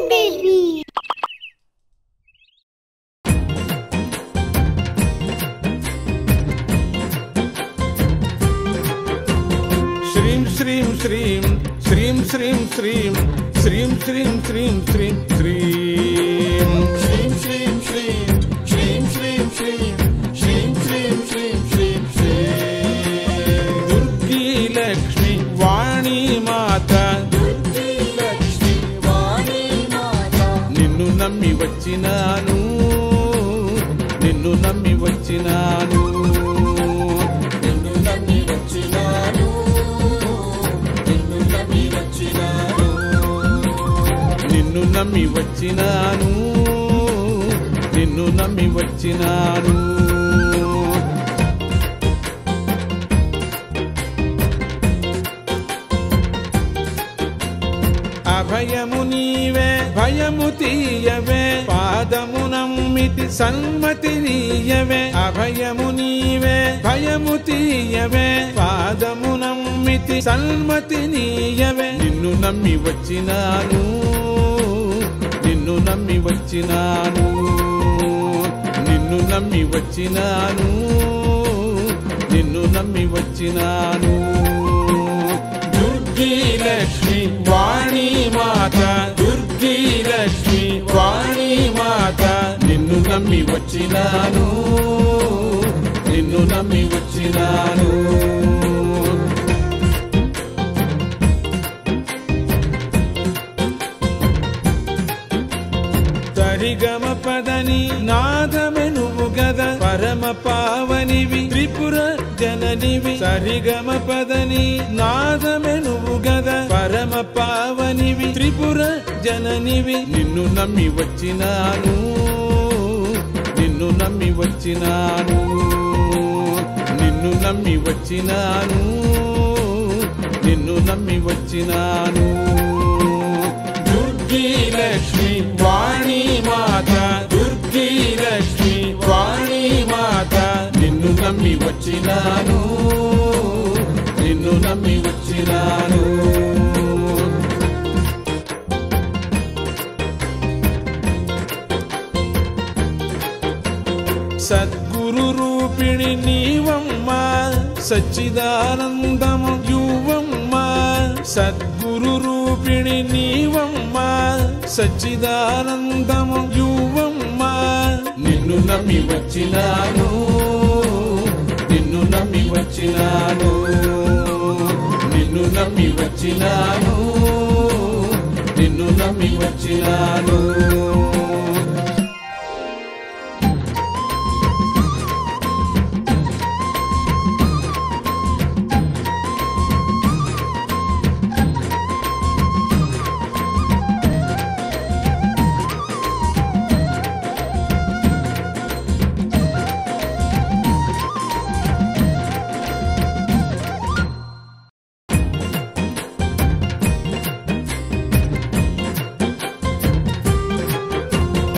baby. శ్రీం శ్రీం శ్రీం శ్రీం శ్రీం శ్రీం శ్రీం శ్రీం శ్రీం శ్రీం శ్రీం Shrim, shrim, shrim, shrim, shrim, shrim, shrim, shrim, shrim, shrim, shrim. దుర్గీ Lakshmi వాణి మాత Durgi Lakshmi Vani Mata. నిన్ను నమ్మి వచ్చినాను నిన్ను నమ్మి వచ్చినాను నిన్ను నమ్మి వచ్చినాను నిన్ను నమ్మి వచ్చినాను నిన్ను నమ్మి వచ్చినాను నిన్ను నమ్మి వచ్చినాను అభయము నీవే భయము తీయవే పాదము నమ్మితి సన్మతి నీయవే అభయము నీవే భయము తీయవే పాదము నమ్మితి సన్మతి నీయవే నిన్ను నమ్మి వచ్చినాను నిన్ను నమ్మి వచ్చినాను నిన్ను నమ్మి వచ్చినాను నిన్ను నమ్మి వచ్చినాను దుర్గీ లక్ష్మి వాణి మాత దుర్గీ లక్ష్మి వాణి మాత నిన్ను నమ్మి వచ్చినాను నిన్ను నమ్మి వచ్చినాను తరిగమ పదని నాదమెనువు గద పరమ పావనివి త్రిపుర జననివి సరిగమ పదని నాదమెనువు గద పరమ పావనివి త్రిపుర జననివి నిన్ను నమ్మి వచ్చినాను నిన్ను నమ్మి వచ్చినాను నిన్ను నమ్మి వచ్చినాను నిన్ను నమ్మి వచ్చినాను దుర్గీ లక్ష్మి వాణి మాత దుర్గీ లక్ష్మి వాణి మాత నిన్ను నమ్మి వచ్చినాను నిన్ను నమ్మి వచ్చినాను సద్గురు రూపిణి నీవమ్మా సచ్చిదానందము యువమ్మా సద్గురు రూపిణి నీవమ్మా సచ్చిదానందము యువమ్మా నిన్ను నమ్మి వచ్చినాను నిన్ను నమ్మి వచ్చినాను నిన్ను నమ్మి వచ్చినాను నిన్ను నమ్మి వచ్చినాను